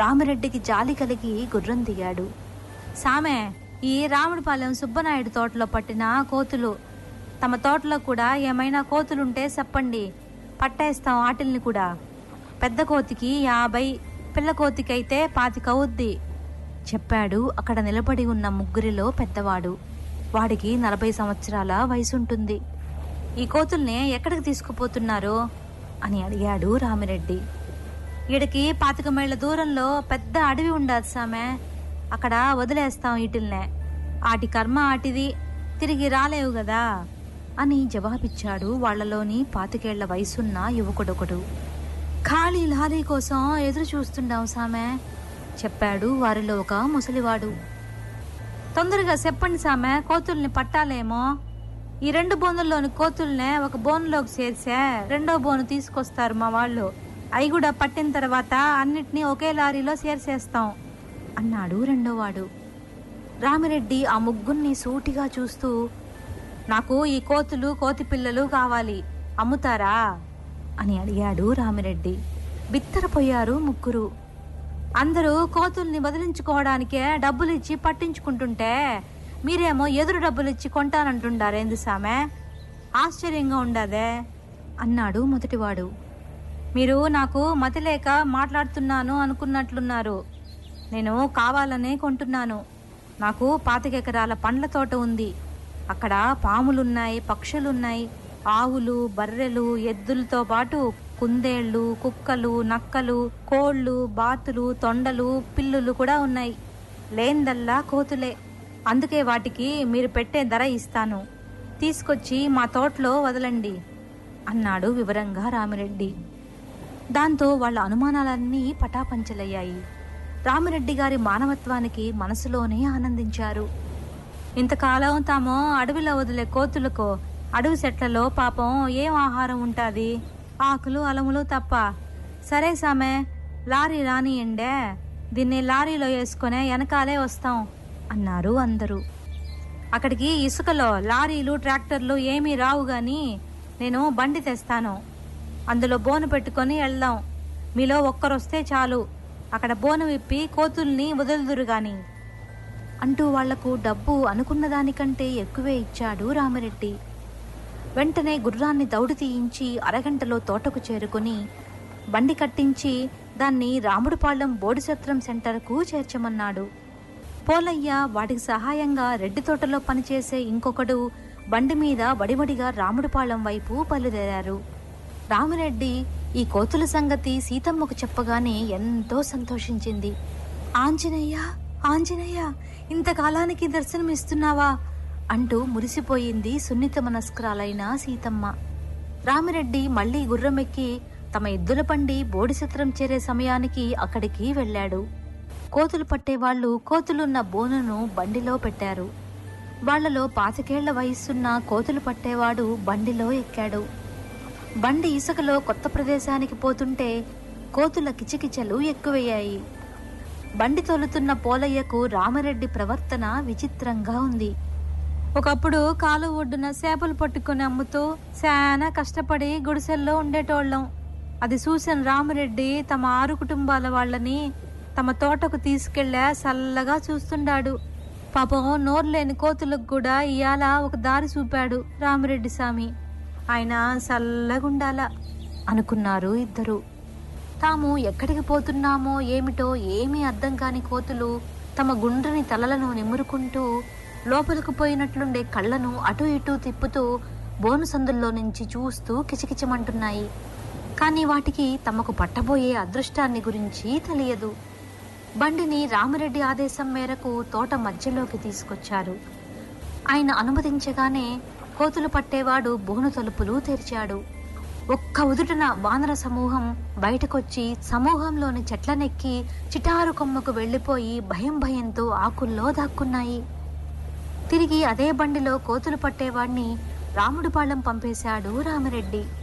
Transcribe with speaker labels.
Speaker 1: రామిరెడ్డికి జాలి కలిగి గుర్రం దిగాడు సామె ఈ రాముడిపాలెం సుబ్బనాయుడు తోటలో పట్టిన కోతులు తమ తోటలో కూడా ఏమైనా కోతులుంటే చెప్పండి పట్టేస్తాం వాటిల్ని కూడా పెద్ద కోతికి యాభై పిల్ల కోతికైతే పాతికవుద్ది చెప్పాడు అక్కడ నిలబడి ఉన్న ముగ్గురిలో పెద్దవాడు వాడికి నలభై సంవత్సరాల వయసుంటుంది ఈ కోతుల్ని ఎక్కడికి తీసుకుపోతున్నారు అని అడిగాడు రామిరెడ్డి ఈడకి పాతిక మైళ్ళ దూరంలో పెద్ద అడవి ఉండదు సామె అక్కడ వదిలేస్తాం వీటిల్నే ఆటి కర్మ ఆటిది తిరిగి రాలేవు కదా అని జవాబిచ్చాడు వాళ్ళలోని పాతికేళ్ల వయసున్న యువకుడొకడు ఖాళీ లారీ కోసం ఎదురు చూస్తుండాం సామె చెప్పాడు వారిలో ఒక ముసలివాడు తొందరగా చెప్పండి సామె కోతుల్ని పట్టాలేమో ఈ రెండు బోనుల్లోని కోతుల్నే ఒక బోనులోకి చేర్చే రెండో బోను తీసుకొస్తారు మా వాళ్ళు అవి కూడా పట్టిన తర్వాత అన్నిటినీ ఒకే లారీలో చేర్చేస్తాం అన్నాడు రెండోవాడు రామిరెడ్డి ఆ ముగ్గురిని సూటిగా చూస్తూ నాకు ఈ కోతులు కోతి పిల్లలు కావాలి అమ్ముతారా అని అడిగాడు రామిరెడ్డి బిత్తరపోయారు ముగ్గురు అందరూ కోతుల్ని వదిలించుకోవడానికే డబ్బులు ఇచ్చి పట్టించుకుంటుంటే మీరేమో ఎదురు డబ్బులు ఇచ్చి కొంటానంటుండారేంది సామె ఆశ్చర్యంగా ఉండదే అన్నాడు మొదటివాడు మీరు నాకు మతి లేక మాట్లాడుతున్నాను అనుకున్నట్లున్నారు నేను కావాలనే కొంటున్నాను నాకు పాతికెకరాల పండ్ల తోట ఉంది అక్కడ పాములున్నాయి పక్షులున్నాయి ఆవులు బర్రెలు ఎద్దులతో పాటు కుందేళ్ళు కుక్కలు నక్కలు కోళ్ళు బాతులు తొండలు పిల్లులు కూడా ఉన్నాయి లేందల్లా కోతులే అందుకే వాటికి మీరు పెట్టే ధర ఇస్తాను తీసుకొచ్చి మా తోటలో వదలండి అన్నాడు వివరంగా రామిరెడ్డి దాంతో వాళ్ళ అనుమానాలన్నీ పటాపంచలయ్యాయి రామిరెడ్డి గారి మానవత్వానికి మనసులోనే ఆనందించారు ఇంతకాలం తాము అడవిలో వదిలే కోతులకు అడవి చెట్లలో పాపం ఏం ఆహారం ఉంటాది ఆకులు అలములు తప్ప సరే సామె లారీ రానియండే దీన్ని లారీలో వేసుకునే వెనకాలే వస్తాం అన్నారు అందరూ అక్కడికి ఇసుకలో లారీలు ట్రాక్టర్లు ఏమీ రావు గాని నేను బండి తెస్తాను అందులో బోను పెట్టుకొని వెళ్దాం మీలో ఒక్కరొస్తే చాలు అక్కడ బోను విప్పి కోతుల్ని వదులుదురు గాని అంటూ వాళ్లకు డబ్బు అనుకున్న దానికంటే ఎక్కువే ఇచ్చాడు రామిరెడ్డి వెంటనే గుర్రాన్ని దౌడు తీయించి అరగంటలో తోటకు చేరుకుని బండి కట్టించి దాన్ని రాముడిపాళ్యం బోడిసత్రం సెంటర్కు చేర్చమన్నాడు పోలయ్య వాటికి సహాయంగా రెడ్డి తోటలో పనిచేసే ఇంకొకడు బండి మీద వడివడిగా రాముడిపాళెం వైపు బయలుదేరారు రామిరెడ్డి ఈ కోతుల సంగతి సీతమ్మకు చెప్పగానే ఎంతో సంతోషించింది ఆంజనేయ ఆంజనేయ ఇంతకాలానికి దర్శనమిస్తున్నావా అంటూ మురిసిపోయింది సున్నిత మనస్కురాలైన సీతమ్మ రామిరెడ్డి మళ్లీ గుర్రమెక్కి తమ ఎద్దుల బండి బోడిసత్రం చేరే సమయానికి అక్కడికి వెళ్ళాడు కోతులు పట్టేవాళ్లు కోతులున్న బోనును బండిలో పెట్టారు వాళ్లలో పాతికేళ్ల వయస్సున్న కోతులు పట్టేవాడు బండిలో ఎక్కాడు బండి ఇసుకలో కొత్త ప్రదేశానికి పోతుంటే కోతుల కిచకిచలు ఎక్కువయ్యాయి బండి తోలుతున్న పోలయ్యకు రామరెడ్డి ప్రవర్తన విచిత్రంగా ఉంది ఒకప్పుడు కాలు ఒడ్డున చేపలు పట్టుకుని అమ్ముతూ చాలా కష్టపడి గుడిసెల్లో ఉండేటోళ్ళం అది చూసిన రామరెడ్డి తమ ఆరు కుటుంబాల వాళ్ళని తమ తోటకు తీసుకెళ్లా చల్లగా చూస్తుండాడు పాపం నోరు లేని కోతులకు కూడా ఇయాల ఒక దారి చూపాడు రామిరెడ్డి స్వామి ఆయన చల్లగుండాల అనుకున్నారు ఇద్దరు తాము ఎక్కడికి పోతున్నామో ఏమిటో ఏమీ అర్థం కాని కోతులు తమ గుండ్రని తలలను నిమురుకుంటూ లోపలికి పోయినట్లుండే కళ్ళను అటు ఇటు తిప్పుతూ బోను సందుల్లో నుంచి చూస్తూ కిచకిచమంటున్నాయి కానీ వాటికి తమకు పట్టబోయే అదృష్టాన్ని గురించి తెలియదు బండిని రామిరెడ్డి ఆదేశం మేరకు తోట మధ్యలోకి తీసుకొచ్చారు ఆయన అనుమతించగానే కోతులు పట్టేవాడు బోను తలుపులు తెరిచాడు ఒక్క ఉదుటన వానర సమూహం బయటకొచ్చి సమూహంలోని చెట్లనెక్కి చిటారు కొమ్మకు వెళ్లిపోయి భయం భయంతో ఆకుల్లో దాక్కున్నాయి తిరిగి అదే బండిలో కోతులు పట్టేవాణ్ణి రాముడిపాళెం పంపేశాడు రామిరెడ్డి